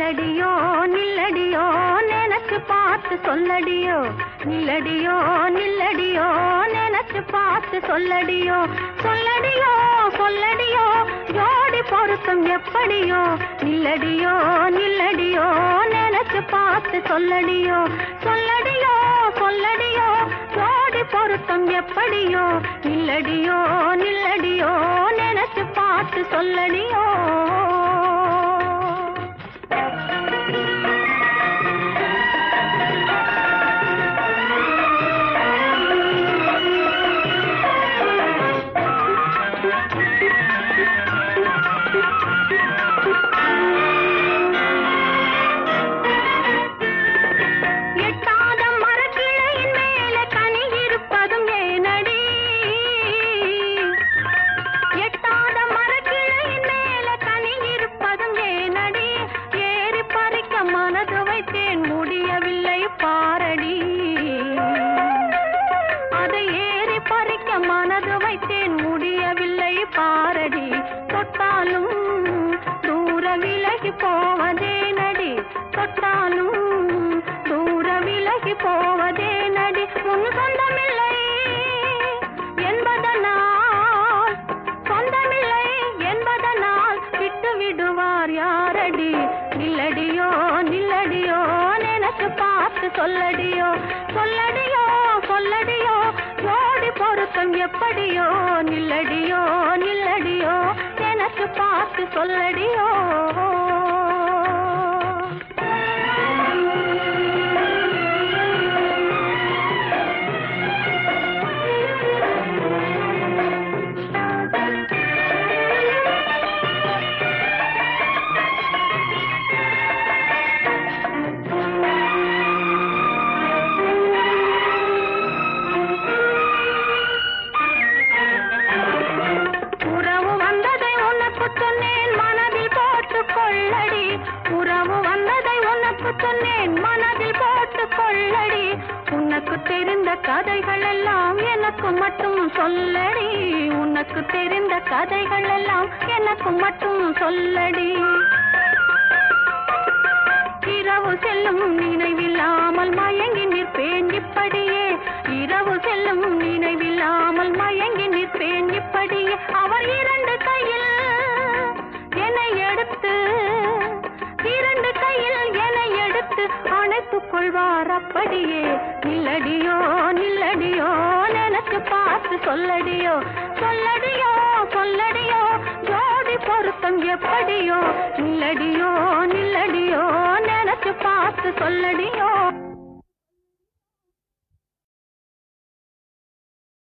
நில்லடியோ நில்லடியோ நினைச்சு பார்த்து சொல்லடியோ நில்லடியோ நில்லடியோ நினைச்சு பார்த்து சொல்லடியோ சொல்லடியோ சொல்லடியோ ஜோடி பொருத்தம் எப்படியோ நில்லடியோ நில்லடியோ நினைச்சு பார்த்து சொல்லடியோ சொல்லடியோ சொல்லடியோ ஜோடி பொருத்தம் எப்படியோ நில்லடியோ நில்லடியோ நினைச்சு பார்த்து சொல்லடியோ எட்டாத மரக்கிளையின் மேலே கனி இருப்பதும் ஏனடி எட்டாத மரக்கிளையின் மேலே கனி இருப்பதும் ஏனடி ஏறி பறிக்க மனது வைத்தேன் முடியவில்லை பாரடி அதை ஏறி பறிக்க மனது வைத்தேன் முடியவில்லை பாரடி தொட்டாலும் தூர விலகி போவதே நடி தொட்டாலும் தூர விலகி போவதே நடி உன் சொந்தமில்லை என்பதனால் சொந்தமில்லை என்பதனால் விட்டு விடுவார் யாரடி நில்லடியோ நில்லடியோ நினைச்சு பார்த்து சொல்லடியோ சொல்லடியோ சொல்லடியோ ஜோடி பொருத்தம் எப்படியோ நில்லடியோ நில்லடியோ நினைச்சு பார்த்து சொல்லடியோ உறவு வந்ததை உனக்கு சொன்னேன் மனதில் போட்டுக் கொள்ளடி உறவு வந்ததை உனக்கு சொன்னேன் மனதில் போட்டுக் கொள்ளடி உனக்கு தெரிந்த கதைகள் எல்லாம் எனக்கு மட்டும் சொல்லடி உனக்கு தெரிந்த கதைகள் எல்லாம் எனக்கு மட்டும் சொல்லடி இரவு செல்லும் நினைவில்லாமல் மயங்கி நிற்பேன் இப்படியே இரவு செல்லும் நினைவில்லாமல் மயங்கி நிற்பேன் இப்படியே அவர் இரண்டு கையில் என்னை எடுத்து இரண்டு கையில் என்னை எடுத்து அணைத்துக் கொள்வார் அப்படியே நில்லடியோ நில்லடியோ நினைச்சு பார்த்து சொல்லடியோ சொல்லடியோ சொல்லடியோ ஜோடி பொருத்தம் எப்படியோ நில்லடியோ நில்லடியோ நினைச்சு பார்த்து சொல்லடியோ